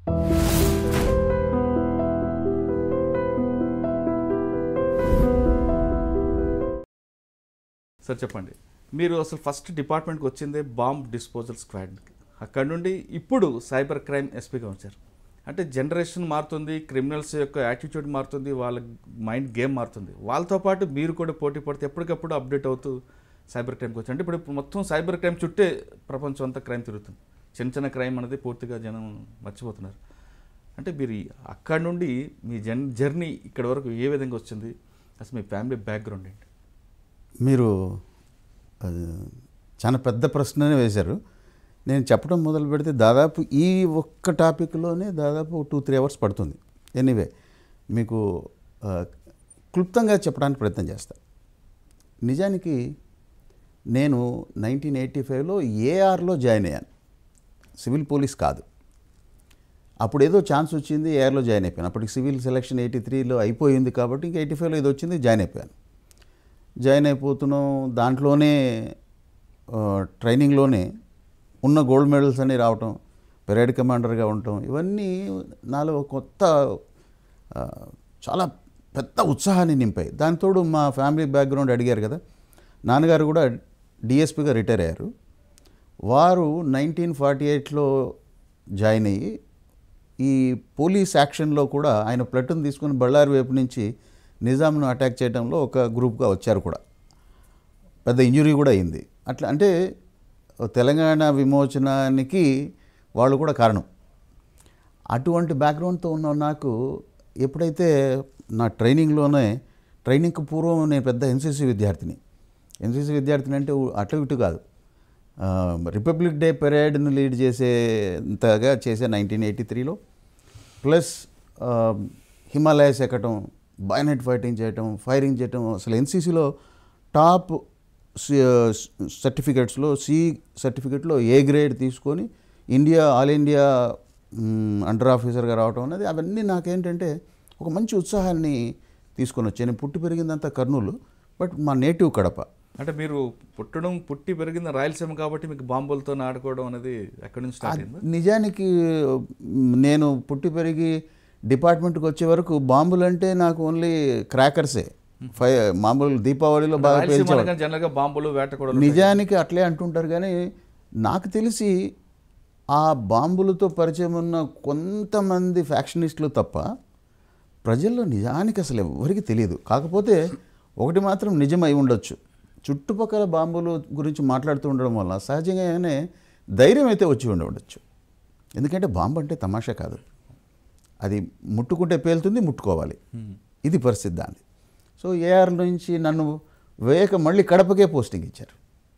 Sir చెప్పండి మీరు అసలు ఫస్ట్ డిపార్ట్మెంట్కి వచ్చిందే బాంబ్ డిస్పోజల్ స్క్వాడ్కి అక్కడ నుండి ఇప్పుడు సైబర్ క్రైమ్ ఎస్పీగా వచ్చారు అంటే జనరేషన్ మారుతుంది క్రిమినల్స్ యొక్క యాటిట్యూడ్ మారుతుంది వాళ్ళ మైండ్ గేమ్ మారుతుంది వాళ్ళతో పాటు మీరు కూడా పోటీ పడితే ఎప్పటికప్పుడు అప్డేట్ అవుతూ సైబర్ క్రైమ్కి వచ్చారు అంటే ఇప్పుడు ఇప్పుడు మొత్తం సైబర్ క్రైమ్ చుట్టే ప్రపంచం అంతా క్రైమ్ తిరుగుతుంది చిన్న చిన్న క్రైమ్ అనేది పూర్తిగా జనం మర్చిపోతున్నారు అంటే మీరు ఈ అక్కడ నుండి మీ జన్ జర్నీ ఇక్కడ వరకు ఏ విధంగా వచ్చింది అసలు మీ ఫ్యామిలీ బ్యాక్గ్రౌండ్ ఏంటి మీరు అది, చాలా పెద్ద ప్రశ్ననే వేశారు నేను చెప్పడం మొదలు పెడితే దాదాపు ఈ ఒక్క టాపిక్లోనే దాదాపు టూ త్రీ అవర్స్ పడుతుంది ఎనీవే మీకు ఆ, క్లుప్తంగా చెప్పడానికి ప్రయత్నం చేస్తా నిజానికి నేను నైన్టీన్ ఎయిటీ ఫైవ్లో ఏఆర్లో జాయిన్ అయ్యాను సివిల్ పోలీస్ కాదు అప్పుడు ఏదో ఛాన్స్ వచ్చింది ఏఆర్లో జాయిన్ అయిపోయాను అప్పటికి సివిల్ సెలక్షన్ ఎయిటీ త్రీలో అయిపోయింది కాబట్టి ఇంకా ఎయిటీ ఫైవ్లో ఇది వచ్చింది జాయిన్ అయిపోయాను జాయిన్ అయిపోతున్నాం దాంట్లోనే ఆ, ట్రైనింగ్లోనే ఉన్న గోల్డ్ మెడల్స్ అన్నీ రావటం పెరేడ్ కమాండర్గా ఉండటం ఇవన్నీ నాలో ఒక కొత్త ఆ, చాలా పెద్ద ఉత్సాహాన్ని నింపాయి దానితోడు మా ఫ్యామిలీ బ్యాక్గ్రౌండ్ అడిగారు కదా నాన్నగారు కూడా డిఎస్పీగా రిటైర్ అయ్యారు వారు నైన్టీన్ ఫార్టీ ఎయిట్లో జాయిన్ అయ్యి ఈ పోలీస్ యాక్షన్లో కూడా ఆయన ప్లటూన్ తీసుకుని బళ్ళారి వైపు నుంచి నిజాంను అటాక్ చేయడంలో ఒక గ్రూప్గా వచ్చారు కూడా పెద్ద ఇంజురీ కూడా అయింది అట్లా అంటే తెలంగాణ విమోచనానికి వాళ్ళు కూడా కారణం అటువంటి బ్యాక్గ్రౌండ్తో ఉన్న నాకు ఎప్పుడైతే నా ట్రైనింగ్లోనే ట్రైనింగ్కి పూర్వం నేను పెద్ద ఎన్సీసీ విద్యార్థిని ఎన్సీసీ విద్యార్థిని అంటే ఊ- అటు ఇటు కాదు ఆ, రిపబ్లిక్ డే పెరేడ్ను లీడ్ చేసేంతగా చేసే నైన్టీన్ ఎయిటీ త్రీలో ప్లస్ ఆ, హిమాలయస్ ఎక్కటం బైనెట్ ఫైటింగ్ చేయటం ఫైరింగ్ చేయటం అసలు ఎన్సీసీలో టాప్ సర్టిఫికెట్స్లో సి సర్టిఫికెట్లో ఏ గ్రేడ్ తీసుకొని ఇండియా ఆల్ ఇండియా మ్, అండర్ ఆఫీసర్గా రావటం అనేది అవన్నీ నాకేంటంటే ఒక మంచి ఉత్సాహాన్ని తీసుకొని వచ్చాను నేను పుట్టి పెరిగిందంతా కర్నూలు బట్ మా నేటివ్ కడప అంటే మీరు పుట్టడం పుట్టి పెరిగిన రాయలసీమ కాబట్టి మీకు బాంబులతో ఆడుకోవడం అనేది ఎక్కడి నుంచి స్టార్ట్ అయింది నిజానికి మ్, నేను పుట్టి పెరిగి డిపార్ట్మెంట్కి వచ్చే వరకు బాంబులు అంటే నాకు ఓన్లీ క్రాకర్సే ఫై మామూలు దీపావళిలో బాగా రాయలసీమ పేల్చేవాడు అనగానే జనరల్గా బాంబులు వేట కూడా నిజానికి అట్లే అంటుంటారు కానీ నాకు తెలిసి ఆ బాంబులతో పరిచయం ఉన్న కొంతమంది ఫ్యాక్షనిస్టులు తప్ప ప్రజల్లో నిజానికి అసలు ఎవరికి తెలియదు కాకపోతే ఒకటి మాత్రం నిజమై ఉండొచ్చు చుట్టుపక్కల బాంబులు గురించి మాట్లాడుతూ ఉండడం వల్ల సహజంగానే ధైర్యం అయితే వచ్చి ఉండి ఉండొచ్చు ఎందుకంటే బాంబు అంటే తమాషా కాదు అది ముట్టుకుంటే పేలుతుంది ముట్టుకోవాలి ఇది పరిస్థితి దాన్ని సో ఏఆర్ నుంచి నన్ను వేయక మళ్ళీ కడపకే పోస్టింగ్ ఇచ్చారు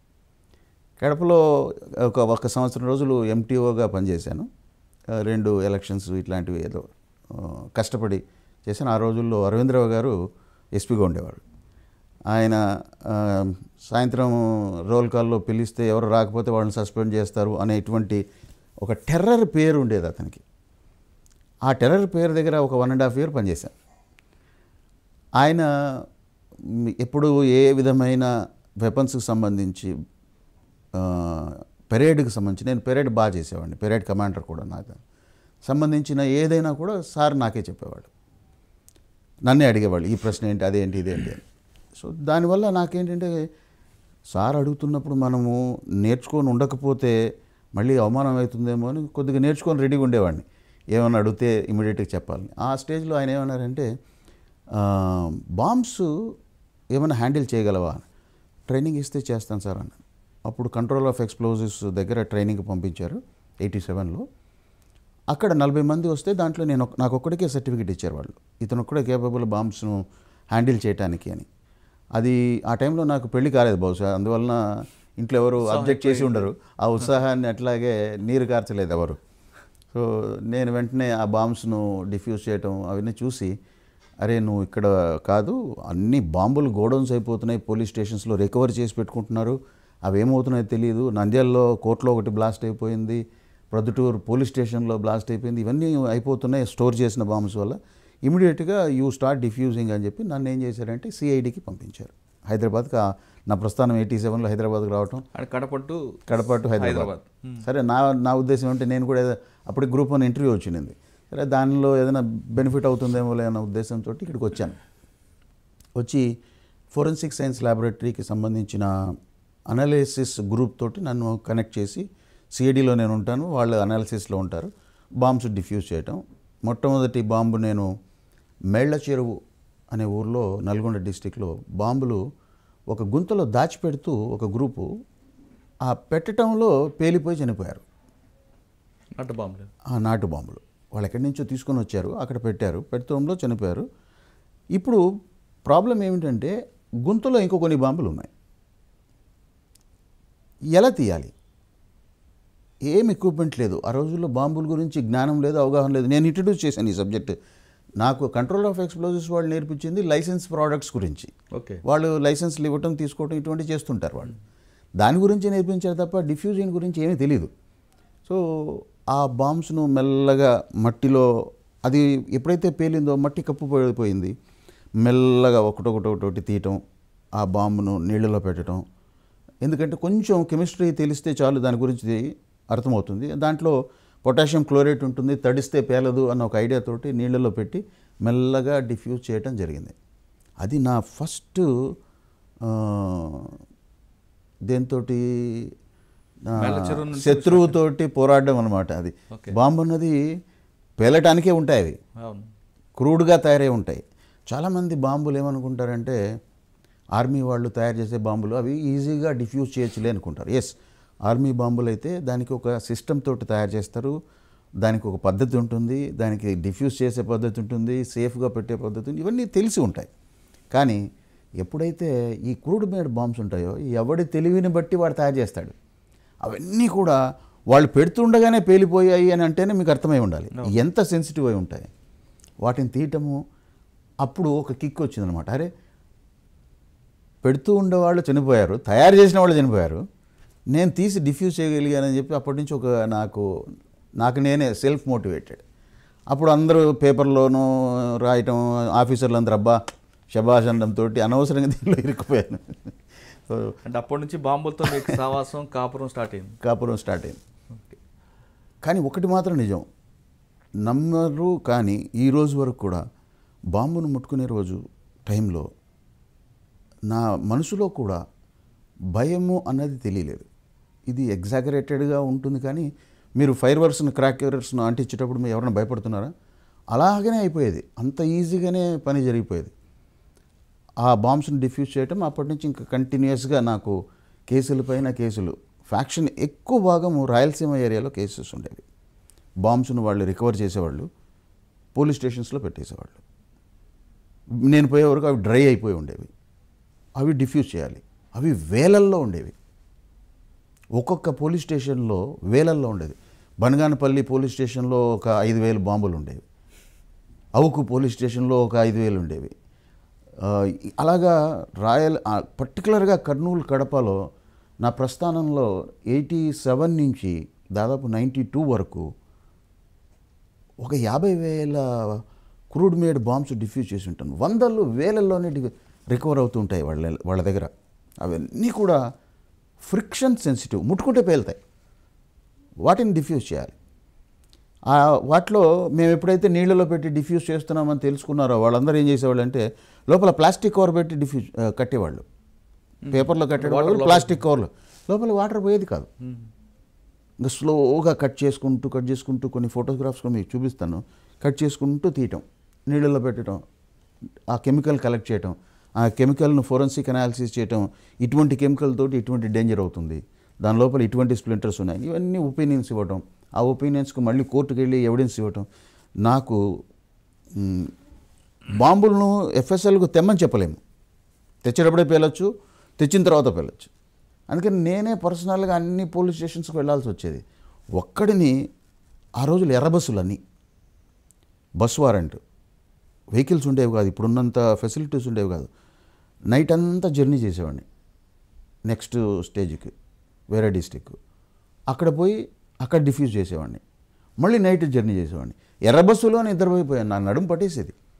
కడపలో ఒక ఒక సంవత్సరం రోజులు ఎంటీఓగా పనిచేశాను ఆ, రెండు ఎలక్షన్స్ ఇట్లాంటివి ఏదో ఆ, కష్టపడి చేశాను ఆ రోజుల్లో అరవిందరావు గారు ఎస్పీగా ఉండేవాడు ఆయన ఆ, సాయంత్రం రోల్ కాల్లో పిలిస్తే ఎవరు రాకపోతే వాళ్ళని సస్పెండ్ చేస్తారు అనేటువంటి ఒక టెర్రర్ పేరు ఉండేది అతనికి ఆ టెర్రర్ పేరు దగ్గర ఒక వన్ అండ్ హాఫ్ ఇయర్ పనిచేశాను ఆయన మ్, ఎప్పుడు ఏ విధమైన వెపన్స్కి సంబంధించి ఆ, పెరేడ్కి సంబంధించి నేను పెరేడ్ బాగా చేసేవాడిని పెరేడ్ కమాండర్ కూడా నాకు సంబంధించిన ఏదైనా కూడా సార్ నాకే చెప్పేవాడు నన్నే అడిగేవాళ్ళు ఈ ప్రశ్న ఏంటి అదేంటి ఇదేంటి అని సో దానివల్ల నాకేంటంటే సార్ అడుగుతున్నప్పుడు మనము నేర్చుకొని ఉండకపోతే మళ్ళీ అవమానం అవుతుందేమో అని కొద్దిగా నేర్చుకొని రెడీగా ఉండేవాడిని ఏమన్నా అడిగితే ఇమీడియట్గా చెప్పాలని ఆ స్టేజ్లో ఆయన ఏమన్నారంటే బాంబ్స్ ఏమైనా హ్యాండిల్ చేయగలవా ట్రైనింగ్ ఇస్తే చేస్తాను సార్ అన్నాను అప్పుడు కంట్రోల్ ఆఫ్ ఎక్స్ప్లోజివ్స్ దగ్గర ట్రైనింగ్ పంపించారు ఎయిటీ సెవెన్లో అక్కడ నలభై మంది వస్తే దాంట్లో నేను ఒక్- నాకు ఒక్కడికే సర్టిఫికేట్ ఇచ్చారు వాళ్ళు ఇతను ఒక్కడే కేపబుల్ బాంబ్స్ను హ్యాండిల్ చేయడానికి అని అది ఆ టైంలో నాకు పెళ్లి కాలేదు బహుశా అందువలన ఇంట్లో ఎవరు అబ్జెక్ట్ చేసి ఉండరు ఆ ఉత్సాహాన్ని అట్లాగే నీరు కార్చలేదు ఎవరు సో నేను వెంటనే ఆ బాంబ్స్ను డిఫ్యూజ్ చేయటం అవన్నీ చూసి అరే నువ్వు ఇక్కడ కాదు అన్ని బాంబులు గోడౌన్స్ అయిపోతున్నాయి పోలీస్ స్టేషన్స్లో రికవర్ చేసి పెట్టుకుంటున్నారు అవి ఏమవుతున్నాయో తెలియదు నంద్యాలలో కోర్టులో ఒకటి బ్లాస్ట్ అయిపోయింది ప్రొద్దుటూరు పోలీస్ స్టేషన్లో బ్లాస్ట్ అయిపోయింది ఇవన్నీ అయిపోతున్నాయి స్టోర్ చేసిన బాంబ్స్ వల్ల ఇమీడియట్గా యూ స్టార్ట్ డిఫ్యూజింగ్ అని చెప్పి నన్ను ఏం చేశారంటే సిఐడికి పంపించారు హైదరాబాద్కి ఆ నా ప్రస్థానం ఎయిటీ సెవెన్లో హైదరాబాద్కి రావటం అండ్ కడపట్టు కడప టు హైదరాబాద్ హైదరాబాద్. సరే నా నా ఉద్దేశం ఏంటంటే నేను కూడా ఏదో- అప్పుడు గ్రూప్ వన్ ఇంటర్వ్యూ వచ్చింది సరే దానిలో ఏదైనా బెనిఫిట్ అవుతుందేమో అన్న ఉద్దేశంతో ఇక్కడికి వచ్చాను వచ్చి ఫోరెన్సిక్ సైన్స్ ల్యాబొరేటరీకి సంబంధించిన అనాలిసిస్ గ్రూప్ తోటి నన్ను కనెక్ట్ చేసి సిఐడిలో నేను ఉంటాను వాళ్ళు అనాలిసిస్లో ఉంటారు బాంబ్స్ డిఫ్యూజ్ చేయటం మొట్టమొదటి బాంబు నేను మేళ్ల చెరువు అనే ఊర్లో నల్గొండ డిస్టిక్లో బాంబులు ఒక గుంతలో దాచిపెడుతూ ఒక గ్రూపు ఆ పెట్టడంలో పేలిపోయి చనిపోయారు నట్టు బాంబులు ఆ నాటు బాంబులు వాళ్ళు ఎక్కడి నుంచో తీసుకొని వచ్చారు అక్కడ పెట్టారు పెట్టడంలో చనిపోయారు ఇప్పుడు ప్రాబ్లం ఏమిటంటే గుంతలో ఇంకో కొన్ని బాంబులు ఉన్నాయి ఎలా తీయాలి ఏం ఎక్విప్మెంట్ లేదు ఆ రోజుల్లో బాంబుల గురించి జ్ఞానం లేదు అవగాహన లేదు నేను ఇంట్రడ్యూస్ చేశాను ఈ సబ్జెక్ట్ నాకు కంట్రోల్ ఆఫ్ ఎక్స్ప్లోజివ్స్ వాళ్ళు నేర్పించింది లైసెన్స్ ప్రోడక్ట్స్ గురించి ఓకే వాళ్ళు లైసెన్స్లు ఇవ్వటం తీసుకోవటం ఇటువంటి చేస్తుంటారు వాళ్ళు దాని గురించి నేర్పించారు తప్ప డిఫ్యూజన్ గురించి ఏమీ తెలియదు సో ఆ బాంబ్స్ను మెల్లగా మట్టిలో అది ఎప్పుడైతే పేలిందో మట్టి కప్పుపోయిపోయింది మెల్లగా ఒకటొకటొకటి తీయటం ఆ బాంబును నీళ్ళలో పెట్టడం ఎందుకంటే కొంచెం కెమిస్ట్రీ తెలిస్తే చాలు దాని గురించి అర్థమవుతుంది దాంట్లో పొటాషియం క్లోరేట్ ఉంటుంది తడిస్తే పేలదు అన్న ఒక ఐడియాతోటి నీళ్ళలో పెట్టి మెల్లగా డిఫ్యూజ్ చేయటం జరిగింది అది నా ఫస్ట్ దేంతో మేళచెరువు నుంచి శత్రువుతోటి పోరాడడం అనమాట అది ఓకే. బాంబు అన్నది పేలటానికే ఉంటాయి అవి అవును క్రూడ్గా తయారై ఉంటాయి చాలామంది బాంబులు ఏమనుకుంటారంటే ఆర్మీ వాళ్ళు తయారు చేసే బాంబులు అవి ఈజీగా డిఫ్యూజ్ చేయొచ్చులే అనుకుంటారు ఎస్ ఆర్మీ బాంబులు అయితే దానికి ఒక సిస్టమ్ తోటి తయారు చేస్తారు దానికి ఒక పద్ధతి ఉంటుంది దానికి డిఫ్యూజ్ చేసే పద్ధతి ఉంటుంది సేఫ్గా పెట్టే పద్ధతి ఉంటుంది ఇవన్నీ తెలిసి ఉంటాయి కానీ ఎప్పుడైతే ఈ క్రూడ్ మేడ్ బాంబ్స్ ఉంటాయో ఎవడి తెలివిని బట్టి వాడు తయారు చేస్తాడు అవన్నీ కూడా వాళ్ళు పెడుతుండగానే పేలిపోయాయి అని అంటేనే మీకు అర్థమై ఉండాలి ఎంత సెన్సిటివ్ అయి ఉంటాయి వాటిని తీయటము అప్పుడు ఒక కిక్ వచ్చిందనమాట అరే పెడుతూ ఉండేవాళ్ళు చనిపోయారు తయారు చేసిన వాళ్ళు చనిపోయారు నేను తీసి డిఫ్యూజ్ చేయగలిగానని చెప్పి అప్పటి నుంచి ఒక నాకు నాకు నేనే సెల్ఫ్ మోటివేటెడ్ అప్పుడు అందరూ పేపర్లోనూ రాయటం ఆఫీసర్లు అందరూ అబ్బా శబాష్ అనడంతో అనవసరంగా దీనిలో ఇరుక్కుపోయాను సో అంటే అప్పటి నుంచి బాంబులతో మీకు సావాసం కాపురం స్టార్ట్ అయింది కాపురం స్టార్ట్ అయింది కానీ ఒకటి మాత్రం నిజం నమ్మరు కానీ ఈ రోజు వరకు కూడా బాంబును ముట్టుకునే రోజు టైంలో నా మనసులో కూడా భయము అన్నది తెలియలేదు ఇది ఎగ్జాగరేటెడ్గా ఉంటుంది కానీ మీరు ఫైర్ వర్క్స్ను క్రాకర్స్ను అంటించేటప్పుడు మీరు ఎవరైనా భయపడుతున్నారా అలాగనే అయిపోయేది అంత ఈజీగానే పని జరిగిపోయేది ఆ బాంబ్స్ని డిఫ్యూజ్ చేయటం అప్పటి నుంచి ఇంకా కంటిన్యూస్గా నాకు కేసుల పైన కేసులు ఫ్యాక్షన్ ఎక్కువ భాగము రాయలసీమ ఏరియాలో కేసెస్ ఉండేవి బాంబ్స్ను వాళ్ళు రికవర్ చేసేవాళ్ళు పోలీస్ స్టేషన్స్లో పెట్టేసేవాళ్ళు నేను పోయే వరకు అవి డ్రై అయిపోయి ఉండేవి అవి డిఫ్యూజ్ చేయాలి అవి వేలల్లో ఉండేవి ఒక్కొక్క పోలీస్ స్టేషన్లో వేలల్లో ఉండేది బనగానపల్లి పోలీస్ స్టేషన్లో ఒక ఐదు వేలు బాంబులు ఉండేవి అవుకు పోలీస్ స్టేషన్లో ఒక ఐదు వేలు ఉండేవి ఆ, అలాగా రాయల్ ఆ, పర్టికులర్గా కర్నూలు కడపలో నా ప్రస్థానంలో ఎయిటీ సెవెన్ నుంచి దాదాపు నైంటీ టూ వరకు ఒక యాభై వేల క్రూడ్ మేడ్ బాంబ్స్ డిఫ్యూజ్ చేసి ఉంటాను వందలు వేలల్లోనే డి- రికవర్ అవుతుంటాయి వాళ్ళ వాళ్ళ దగ్గర అవన్నీ కూడా ఫ్రిక్షన్ సెన్సిటివ్ ముట్టుకుంటే పేలుతాయి వాటిని డిఫ్యూజ్ చేయాలి ఆ వాటిలో మేము ఎప్పుడైతే నీళ్ళలో పెట్టి డిఫ్యూజ్ చేస్తున్నామని తెలుసుకున్నారో వాళ్ళందరూ ఏం చేసేవాళ్ళు అంటే లోపల ప్లాస్టిక్ కవర్ పెట్టి డిఫ్యూజ్ ఆ, కట్టేవాళ్ళు పేపర్లో కట్టేవాళ్ళు ప్లాస్టిక్ కవర్లు లోపల వాటర్ పోయేది కాదు ఇంకా స్లోగా కట్ చేసుకుంటూ కట్ చేసుకుంటూ కొన్ని ఫోటోగ్రాఫ్స్ కూడా మీకు చూపిస్తాను కట్ చేసుకుంటూ తీయటం నీళ్ళలో పెట్టడం ఆ కెమికల్ కలెక్ట్ చేయటం ఆ కెమికల్ను ఫోరెన్సిక్ అనాలిసిస్ చేయటం ఇటువంటి కెమికల్ తోటి ఇటువంటి డేంజర్ అవుతుంది దాని లోపల ఇటువంటి స్ప్లింటర్స్ ఉన్నాయి ఇవన్నీ ఒపీనియన్స్ ఇవ్వటం ఆ ఒపీనియన్స్కి మళ్ళీ కోర్టుకు వెళ్ళి ఎవిడెన్స్ ఇవ్వటం నాకు మ్, బాంబులను ఎఫ్ఎస్ఎల్కు తెమ్మని చెప్పలేము తెచ్చేటప్పుడే పేలొచ్చు తెచ్చిన తర్వాత పేలొచ్చు అందుకని నేనే పర్సనల్గా అన్ని పోలీస్ స్టేషన్స్కి వెళ్ళాల్సి వచ్చేది ఒక్కడిని ఆ రోజులు ఎర్ర బస్సులు అన్నీ బస్ వారెంట్ వెహికల్స్ ఉండేవి కాదు ఇప్పుడున్నంత ఫెసిలిటీస్ ఉండేవి కాదు నైట్ అంతా జర్నీ చేసేవాడిని నెక్స్ట్ స్టేజ్కి వేరే డిస్టిక్ అక్కడ పోయి అక్కడ డిఫ్యూజ్ చేసేవాడిని మళ్ళీ నైట్ జర్నీ చేసేవాడిని ఎర్ర బస్సులో నిద్రపోయిపోయాను నా నడుము పట్టేసేది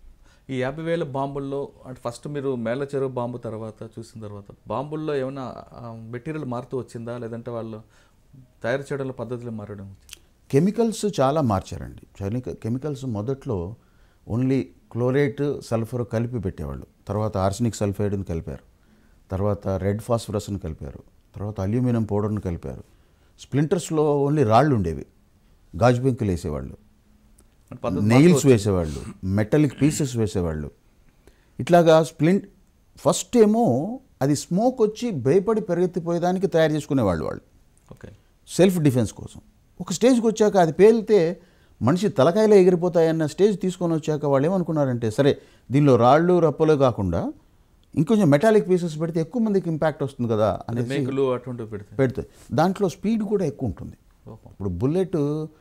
ఈ యాభై వేల బాంబుల్లో అంటే ఫస్ట్ మీరు మేళ్ళ చెరువు బాంబు తర్వాత చూసిన తర్వాత బాంబుల్లో ఏమైనా మెటీరియల్ మారుతూ వచ్చిందా లేదంటే వాళ్ళు తయారు చేయడంలో పద్ధతులు మారడం వచ్చిందా? కెమికల్స్ చాలా మార్చారండి కెమిక- కెమికల్స్ మొదట్లో ఓన్లీ క్లోరేట్ సల్ఫర్ కలిపి పెట్టేవాళ్ళు తర్వాత ఆర్సనిక్ సల్ఫైడ్ని కలిపారు తర్వాత రెడ్ ఫాస్ఫరస్ని కలిపారు తర్వాత అల్యూమినియం పౌడర్ని కలిపారు స్ప్లింటర్స్లో ఓన్లీ రాళ్ళు ఉండేవి గాజు పెంకులు వేసేవాళ్ళు అంటే పద్ధతి నెయిల్స్ వేసేవాళ్ళు మెటలిక్ పీసెస్ వేసేవాళ్ళు ఇట్లాగా స్ప్లింట్ ఫస్ట్ ఏమో అది స్మోక్ వచ్చి భయపడి పెరిగెత్తిపోయేదానికి తయారు చేసుకునేవాళ్ళు వాళ్ళు ఓకే సెల్ఫ్ డిఫెన్స్ కోసం ఒక స్టేజ్కి వచ్చాక అది పేలితే మనిషి తలకాయలో ఎగిరిపోతాయన్న స్టేజ్ తీసుకొని వచ్చాక వాళ్ళు ఏమనుకున్నారంటే సరే దీనిలో రాళ్ళు రప్పలు కాకుండా ఇంకొంచెం మెటాలిక్ పీసెస్ పెడితే ఎక్కువ మందికి ఇంపాక్ట్ వస్తుంది కదా అంటే అనేది మేకులు అటువంటివి పెడితే పెడితే దాంట్లో స్పీడ్ కూడా ఎక్కువ ఉంటుంది ఓహో. ఇప్పుడు బుల్లెట్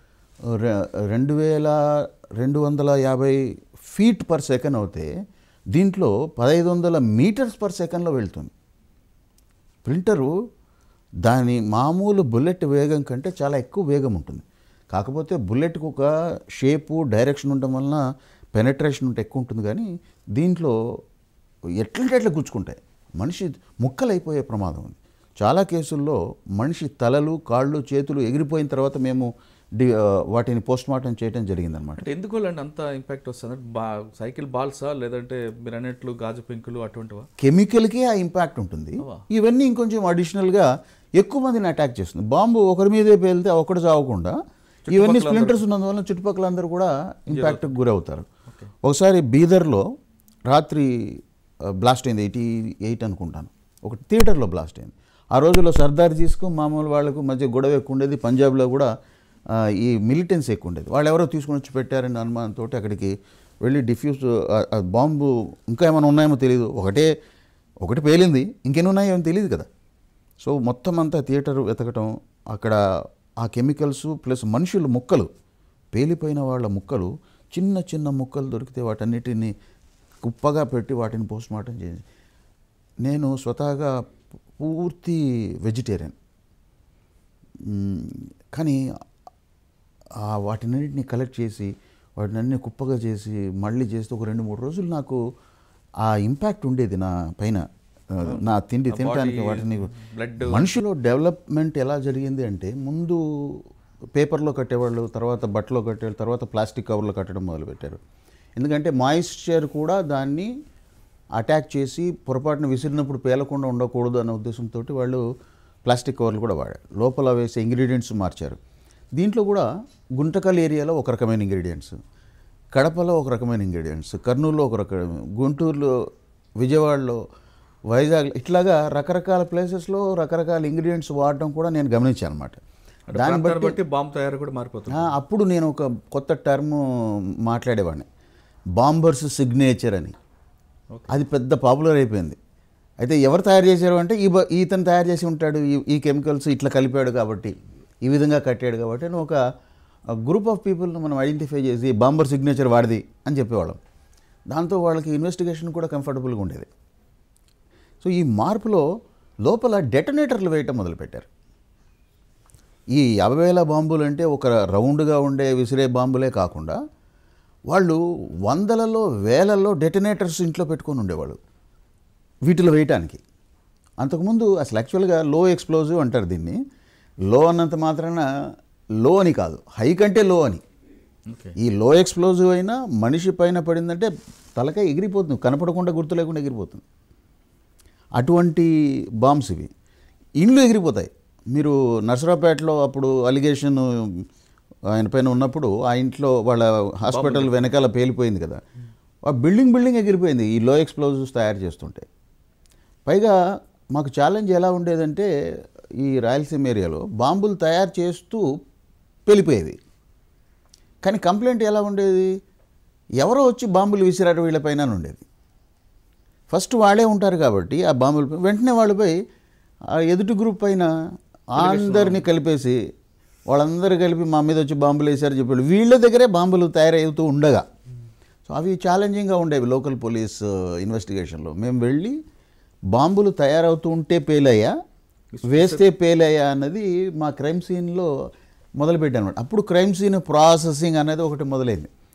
రె- రెండు వేల రెండు వందల యాభై ఫీట్ పర్ సెకండ్ అవుతే దీంట్లో పదహైదు వందల మీటర్స్ పర్ సెకండ్లో వెళ్తుంది ప్రింటరు దాని మామూలు బుల్లెట్ వేగం కంటే చాలా ఎక్కువ వేగం ఉంటుంది కాకపోతే బుల్లెట్కి ఒక షేపు డైరెక్షన్ ఉండడం వలన పెనట్రేషన్ ఉంటే ఎక్కువ ఉంటుంది కానీ దీంట్లో ఎట్లంటే ఎట్లా గుచ్చుకుంటాయి మనిషి ముక్కలైపోయే ప్రమాదం ఉంది చాలా కేసుల్లో మనిషి తలలు కాళ్ళు చేతులు ఎగిరిపోయిన తర్వాత మేము డి ఆ, వాటిని పోస్ట్ మార్టం చేయడం జరిగిందనమాట అంటే ఎందుకు అండి అంత ఇంపాక్ట్ వస్తుంది అంటే బా సైకిల్ బాల్సా లేదంటే మీరు అన్నట్లు గాజు పెంకులు అటువంటివా కెమికల్కే ఆ ఇంపాక్ట్ ఉంటుంది అవ్వా. ఇవన్నీ ఇంకొంచెం అడిషనల్గా ఎక్కువ మందిని అటాక్ చేస్తుంది బాంబు ఒకరి మీదే పేలితే ఒకటి చావకుండా ఇవన్నీ స్ప్లింటర్స్ ఉన్నందువల్ల చుట్టుపక్కల అందరూ కూడా ఇంపాక్ట్కి గురవుతారు ఒకసారి బీదర్లో రాత్రి బ్లాస్ట్ అయింది ఎయిటీ ఎయిట్ అనుకుంటాను ఒక థియేటర్లో బ్లాస్ట్ అయింది ఆ రోజుల్లో సర్దార్జీస్కు మామూలు వాళ్ళకు మధ్య గొడవ ఎక్కువ ఉండేది పంజాబ్లో కూడా ఆ, ఈ మిలిటెన్స్ ఎక్కువ ఉండేది వాళ్ళు ఎవరో తీసుకొని వచ్చి పెట్టారని అనుమానంతో అక్కడికి వెళ్ళి డిఫ్యూజ్ ఆ- ఆ బాంబు ఇంకా ఏమైనా ఉన్నాయేమో తెలియదు ఒకటే ఒకటి పేలింది ఇంకెన్ని ఉన్నాయో ఏమో తెలియదు కదా సో మొత్తం అంతా థియేటర్ వెతకటం అక్కడ ఆ కెమికల్స్ ప్లస్ మనుషుల ముక్కలు పేలిపోయిన వాళ్ళ ముక్కలు చిన్న చిన్న ముక్కలు దొరికితే వాటన్నిటిని కుప్పగా పెట్టి వాటిని పోస్ట్ మార్టం చేసి నేను స్వతహాగా పూర్తి వెజిటేరియన్ మ్మ్, కానీ ఆ వాటినన్నిటిని కలెక్ట్ చేసి వాటినన్ని కుప్పగా చేసి మళ్ళీ చేస్తే ఒక రెండు మూడు రోజులు నాకు ఆ ఇంపాక్ట్ ఉండేది నా పైన ఆ, నా తిండి తినడానికి వాటిని బ్లడ్ మనిషిలో డెవలప్మెంట్ ఎలా జరిగింది అంటే ముందు పేపర్లో కట్టేవాళ్ళు తర్వాత బట్టలో కట్టేవాళ్ళు తర్వాత ప్లాస్టిక్ కవర్లో కట్టడం మొదలుపెట్టారు ఎందుకంటే మాయిశ్చర్ కూడా దాన్ని అటాక్ చేసి పొరపాటున విసిరినప్పుడు పేలకుండా ఉండకూడదు అనే ఉద్దేశంతో వాళ్ళు ప్లాస్టిక్ కవర్లు కూడా వాడారు లోపల వేసే ఇంగ్రీడియంట్స్ మార్చారు దీంట్లో కూడా గుంటకల్ ఏరియాలో ఒక రకమైన ఇంగ్రీడియంట్స్ కడపలో ఒక రకమైన ఇంగ్రీడియంట్స్ కర్నూలులో ఒక రకమైన గుంటూరులో విజయవాడలో వైజాగ్ ఇట్లాగా రకరకాల ప్లేసెస్లో రకరకాల ఇంగ్రీడియంట్స్ వాడడం కూడా నేను గమనించాను అనమాట దాన్ని ప్రాంతాన్ని బట్టి బాంబు తయారు కూడా మారిపోతుంది ఆ, అప్పుడు నేను ఒక కొత్త టర్మ్ మాట్లాడేవాడిని బాంబర్స్ సిగ్నేచర్ అని ఓకే. అది పెద్ద పాపులర్ అయిపోయింది అయితే ఎవరు తయారు చేశారు అంటే ఈ బ- ఈతను తయారు చేసి ఉంటాడు ఈ- ఈ కెమికల్స్ ఇట్లా కలిపాడు కాబట్టి ఈ విధంగా కట్టాడు కాబట్టి అని ఒక గ్రూప్ ఆఫ్ పీపుల్ని మనం ఐడెంటిఫై చేసి బాంబర్ సిగ్నేచర్ వాడిది అని చెప్పేవాళ్ళం దాంతో వాళ్ళకి ఇన్వెస్టిగేషన్ కూడా కంఫర్టబుల్గా ఉండేది సో ఈ మార్పులో లోపల డెటనేటర్లు వేయటం మొదలుపెట్టారు ఈ యాభై వేల బాంబులు అంటే ఒక రౌండ్గా ఉండే విసిరే బాంబులే కాకుండా వాళ్ళు వందలలో వేలల్లో డెటనేటర్స్ ఇంట్లో పెట్టుకొని ఉండేవాళ్ళు వీటిలో వేయటానికి అంతకుముందు అసలు యాక్చువల్గా లో ఎక్స్ప్లోజివ్ అంటారు దీన్ని లో అన్నంత మాత్రాన లో అని కాదు హై కంటే లో అని ఓకే ఈ లో ఎక్స్ప్లోజివ్ అయినా మనిషి పైన పడిందంటే తలకాయ ఎగిరిపోతుంది కనపడకుండా గుర్తు లేకుండా ఎగిరిపోతుంది అటువంటి బాంబ్స్ ఇవి ఇండ్లు ఎగిరిపోతాయి మీరు నర్సరావుపేటలో అప్పుడు అలిగేషన్ ఆయన పైన ఉన్నప్పుడు ఆ ఇంట్లో వాళ్ళ హాస్పిటల్ వెనకాల పేలిపోయింది కదా ఆ బిల్డింగ్ బిల్డింగ్ ఎగిరిపోయింది ఈ లో ఎక్స్ప్లోజివ్స్ తయారు చేస్తుంటే పైగా మాకు ఛాలెంజ్ ఎలా ఉండేదంటే ఈ రాయలసీమ ఏరియాలో బాంబులు తయారు చేస్తూ పేలిపోయేవి కానీ కంప్లైంట్ ఎలా ఉండేది ఎవరో వచ్చి బాంబులు విసిరారు వీళ్ళపైన అని ఉండేది ఫస్ట్ వాళ్ళే ఉంటారు కాబట్టి ఆ బాంబులు వెంటనే వాళ్ళపై ఆ ఎదుటి గ్రూప్ పైన అందరినీ కలిపేసి వాళ్ళందరూ కలిపి మా మీద వచ్చి బాంబులు వేశారు చెప్పాడు వీళ్ళ దగ్గరే బాంబులు తయారవుతూ ఉండగా సో అవి ఛాలెంజింగ్గా ఉండేవి లోకల్ పోలీస్ ఇన్వెస్టిగేషన్లో మేము వెళ్ళి బాంబులు తయారవుతూ ఉంటే పేలయ్యా వేస్తే పేలయ్యా అన్నది మా క్రైమ్ సీన్లో మొదలుపెట్టాను అనమాట అప్పుడు క్రైమ్ సీన్ ప్రాసెసింగ్ అనేది ఒకటి మొదలైంది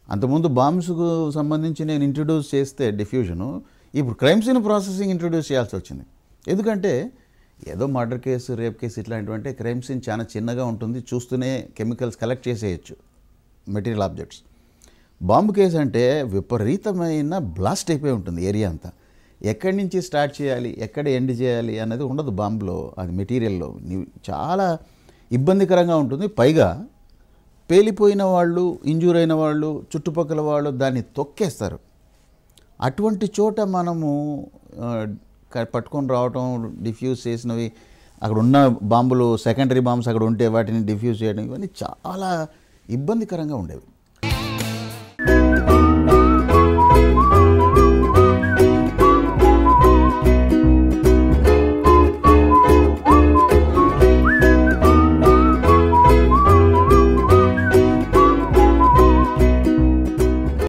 అంతకుముందు బాంబ్స్కు సంబంధించి నేను ఇంట్రడ్యూస్ చేస్తే డిఫ్యూజను ఇప్పుడు క్రైమ్ సీన్ ప్రాసెసింగ్ ఇంట్రడ్యూస్ చేయాల్సి వచ్చింది ఎందుకంటే ఏదో మర్డర్ కేసు రేప్ కేసు ఇట్లాంటివంటే క్రైమ్ సీన్ చాలా చిన్నగా ఉంటుంది చూస్తూనే కెమికల్స్ కలెక్ట్ చేసేయచ్చు మెటీరియల్ ఆబ్జెక్ట్స్ బాంబు కేసు అంటే విపరీతమైన బ్లాస్ట్ అయిపోయి ఉంటుంది ఏరియా అంతా ఎక్కడి నుంచి స్టార్ట్ చేయాలి ఎక్కడ ఎండ్ చేయాలి అన్నది ఉండదు బాంబులో అది మెటీరియల్లో ని- చాలా ఇబ్బందికరంగా ఉంటుంది పైగా పేలిపోయిన వాళ్ళు ఇంజూర్ అయిన వాళ్ళు చుట్టుపక్కల వాళ్ళు దాన్ని తొక్కేస్తారు అటువంటి చోట మనము ఆ, క- పట్టుకొని రావటం డిఫ్యూజ్ చేసినవి అక్కడ ఉన్న బాంబులు సెకండరీ బాంబ్స్ అక్కడ ఉంటే వాటిని డిఫ్యూజ్ చేయడం ఇవన్నీ చాలా ఇబ్బందికరంగా ఉండేవి